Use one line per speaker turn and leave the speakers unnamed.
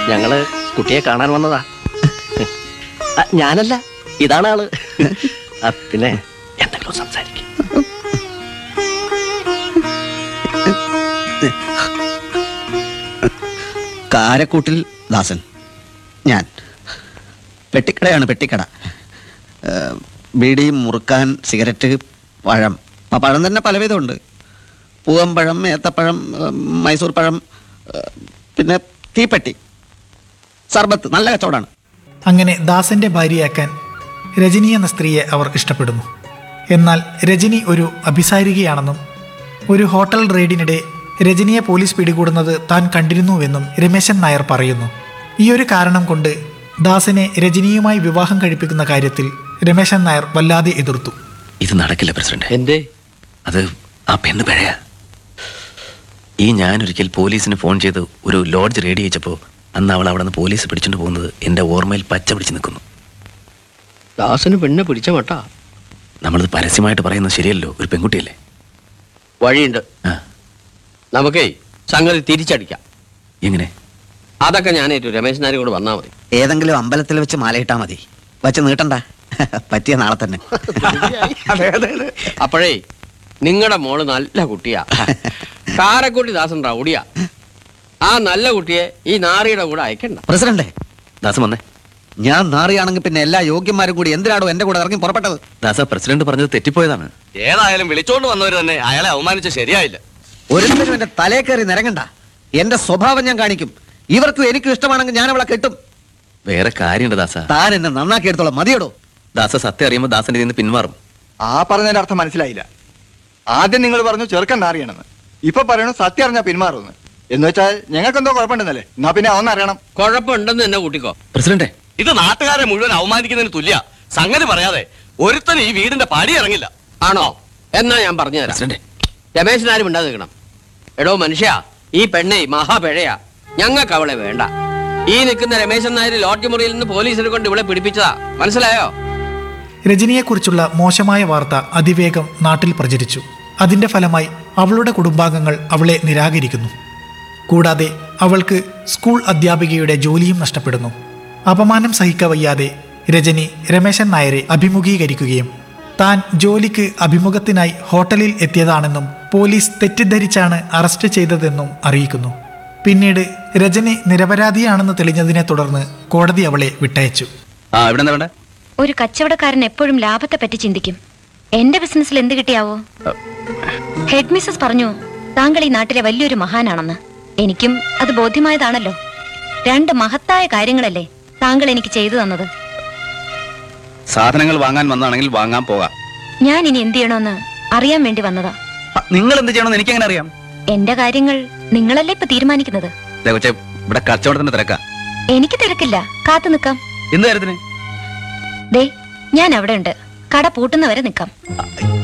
ഞങ്ങള് കുട്ടിയെ കാണാൻ വന്നതാ ആ, ഞാനല്ല ഇതാണ് ആള് ആ, പിന്നെ എന്തെങ്കിലും സംസാരിക്കും
കാരക്കൂട്ടിൽ ദാസൻ ഞാൻ പെട്ടിക്കടയാണ് പെട്ടിക്കട ഏഹ്, ബീഡി മുറുക്കാൻ സിഗരറ്റ് പഴം ആ പഴം തന്നെ പലവിധമുണ്ട് പൂവമ്പഴം ഏത്തപ്പഴം ഏഹ്, മൈസൂർ പഴം ഏഹ്, പിന്നെ തീപ്പെട്ടി സർബത്ത് നല്ല കച്ചവടമാണ്
അങ്ങനെ ദാസന്റെ ഭാര്യയാക്കാൻ രജനി എന്ന സ്ത്രീയെ അവർ ഇഷ്ടപ്പെടുന്നു എന്നാൽ രജനി ഒരു അഭിസാരികയാണെന്നും ഒരു ഹോട്ടൽ റെയ്ഡിനിടെ രജനിയെ പോലീസ് പിടികൂടുന്നത് താൻ കണ്ടിരുന്നുവെന്നും രമേശൻ നായർ പറയുന്നു ഈ ഒരു കാരണം കൊണ്ട് ദാസിനെ രജനിയുമായി വിവാഹം കഴിപ്പിക്കുന്ന കാര്യത്തിൽ രമേശൻ നായർ വല്ലാതെ എതിർത്തു
ഇത് നടക്കില്ല പ്രസിഡന്റ്
എന്തേ
അത് ആ പെണ്ണ് പിഴയാ ഈ ഞാനൊരിക്കൽ പോലീസിന് ഫോൺ ചെയ്ത് ഒരു ലോഡ്ജ് റെഡി അയച്ചപ്പോൾ അന്ന് അവൾ അവിടെ നിന്ന് പോലീസ് പിടിച്ചുകൊണ്ട് പോകുന്നത് എൻ്റെ ഓർമ്മയിൽ പച്ച പിടിച്ച് നിൽക്കുന്നു
ദാസന് പെണ്ണെ പിടിച്ച മട്ടാ
നമ്മളിത് പരസ്യമായിട്ട് പറയുന്നത് ശരിയല്ലോ ഒരു പെൺകുട്ടിയല്ലേ
വഴിയുണ്ട്
ആ
നമുക്കേ സംഗതി തിരിച്ചടിക്കാം
എങ്ങനെ
അതൊക്കെ ഞാനേറ്റു രമേശ് നായർ കൂടെ വന്നാൽ മതി
ഏതെങ്കിലും അമ്പലത്തിൽ വെച്ച് മാലയിട്ടാ മതി വച്ച് നീട്ടണ്ട പറ്റിയ നാളെ തന്നെ
അപ്പോഴേ നിങ്ങളുടെ മോള് നല്ല കുട്ടിയാ കാരക്കുട്ടി ദാസൻ റൗഡിയാ ആ നല്ല കുട്ടിയെ ഈ നാറിയുടെ കൂടെ അയക്കണ്ട
പ്രസിഡന്റ്
ദാസം വന്നേ
ഞാൻ നാറിയാണെങ്കിൽ പിന്നെ എല്ലാ യോഗ്യന്മാരും കൂടി എന്തിനാണോ എന്റെ കൂടെ ഇറങ്ങി പുറപ്പെട്ടത്
ദാസ പ്രസിഡന്റ് പറഞ്ഞത് തെറ്റിപ്പോയതാണ്
ഏതായാലും വിളിച്ചോണ്ട് വന്നവര് തന്നെ അയാളെ അവമാനിച്ച ശരിയായില്ല
ഒരുത്തരും എന്റെ തലേ കയറി നിരങ്ങണ്ട എന്റെ സ്വഭാവം ഞാൻ കാണിക്കും ഇവർക്കും എനിക്കും ഇഷ്ടമാണെങ്കിൽ ഞാൻ അവളെ കെട്ടും
വേറെ കാര്യമുണ്ട് ദാസ
താൻ എന്നെ നന്നാക്കി എടുത്തോളാം മതിയടോ
ദാസ സത്യം അറിയുമ്പോൾ ദാസന്റെ നിന്ന് പിന്മാറും
ആ പറഞ്ഞതിന്റെ അർത്ഥം മനസ്സിലായില്ല ആദ്യം നിങ്ങൾ പറഞ്ഞു ചെറുക്കൻ നാറിയാണെന്ന് ഇപ്പൊ പറയണു സത്യം അറിഞ്ഞാ പിന്മാറുമെന്ന് എന്ന് വെച്ചാൽ ഞങ്ങൾക്ക് എന്തോ കുഴപ്പമുണ്ടെന്നല്ലേ എന്നാ പിന്നെ അവന്ന് അറിയണം
കുഴപ്പമുണ്ടെന്ന് തന്നെ കൂട്ടിക്കോ
പ്രസിഡന്റെ
ഇത് നാട്ടുകാരെ മുഴുവൻ അവമാനിക്കുന്നതിന് തുല്യ സംഗതി പറയാതെ ഒരുത്തന് ഈ വീടിന്റെ പടി ഇറങ്ങില്ല
ആണോ എന്നാ ഞാൻ പറഞ്ഞു തരാം
പ്രസിഡന്റെ
രമേശൻ ആരും ഉണ്ടാ നിൽക്കണം എടോ മനുഷ്യ ഈ പെണ്ണെ മഹാപിഴയാ ഞങ്ങൾക്ക് അവളെ വേണ്ട ഈ നിൽക്കുന്ന രമേശൻ നായർ ലോഡ്ജ് മുറിയിൽ നിന്ന് പോലീസിനെ കൊണ്ട് ഇവിടെ പിടിപ്പിച്ചതാ മനസ്സിലായോ
രജനിയെക്കുറിച്ചുള്ള മോശമായ വാർത്ത അതിവേഗം നാട്ടിൽ പ്രചരിച്ചു അതിന്റെ ഫലമായി അവളുടെ കുടുംബാംഗങ്ങൾ അവളെ നിരാകരിക്കുന്നു കൂടാതെ അവൾക്ക് സ്കൂൾ അധ്യാപികയുടെ ജോലിയും നഷ്ടപ്പെടുന്നു അപമാനം സഹിക്കവയ്യാതെ രജനി രമേശൻ നായരെ അഭിമുഖീകരിക്കുകയും താൻ ജോലിക്ക് അഭിമുഖത്തിനായി ഹോട്ടലിൽ എത്തിയതാണെന്നും പോലീസ് തെറ്റിദ്ധരിച്ചാണ് അറസ്റ്റ് ചെയ്തതെന്നും അറിയിക്കുന്നു പിന്നീട് രജനി നിരപരാധിയാണെന്ന് തെളിഞ്ഞതിനെ തുടർന്ന് കോടതി അവളെ വിട്ടയച്ചു
ആ ഇവിടെ എന്താ വേണ്ടേ
ഒരു കച്ചവടക്കാരൻ എപ്പോഴും ലാഭത്തെ പറ്റി ചിന്തിക്കും എന്റെ ബിസിനസ്സിൽ എന്ത് കിട്ടിയാവോ ഹെഡ് മിസ്സസ് പറഞ്ഞു താങ്കൾ ഈ നാട്ടിലെ വലിയൊരു മഹാനാണെന്ന് എനിക്കും അത് ബോധ്യമായതാണല്ലോ രണ്ട് മഹത്തായ കാര്യങ്ങളല്ലേ താങ്കൾ എനിക്ക് ചെയ്തു തന്നത്
സാധനങ്ങൾ വാങ്ങാൻ വന്നാണെങ്കിൽ വാങ്ങാൻ പോകാം
ഞാൻ ഇനി എന്ത് ചെയ്യണമെന്ന് അറിയാൻ വേണ്ടി വന്നതാ
നിങ്ങൾ എന്ത് ചെയ്യണമെന്ന് എനിക്ക് എങ്ങനെ അറിയാം
എന്റെ കാര്യങ്ങൾ നിങ്ങളല്ലേ ഇപ്പൊ തീരുമാനിക്കുന്നത്
ദേ കൊച്ചേ ഇവിടെ കച്ചവടത്തിന്റെ തിരക്കാ
എനിക്ക് തിരക്കില്ല കാത്തു നിൽക്കാം
എന്ത് കാര്യത്തിന്
ദേ ഞാൻ അവിടെ ഉണ്ട് കട പൂട്ടുന്നവരെ നിൽക്കാം
ആ,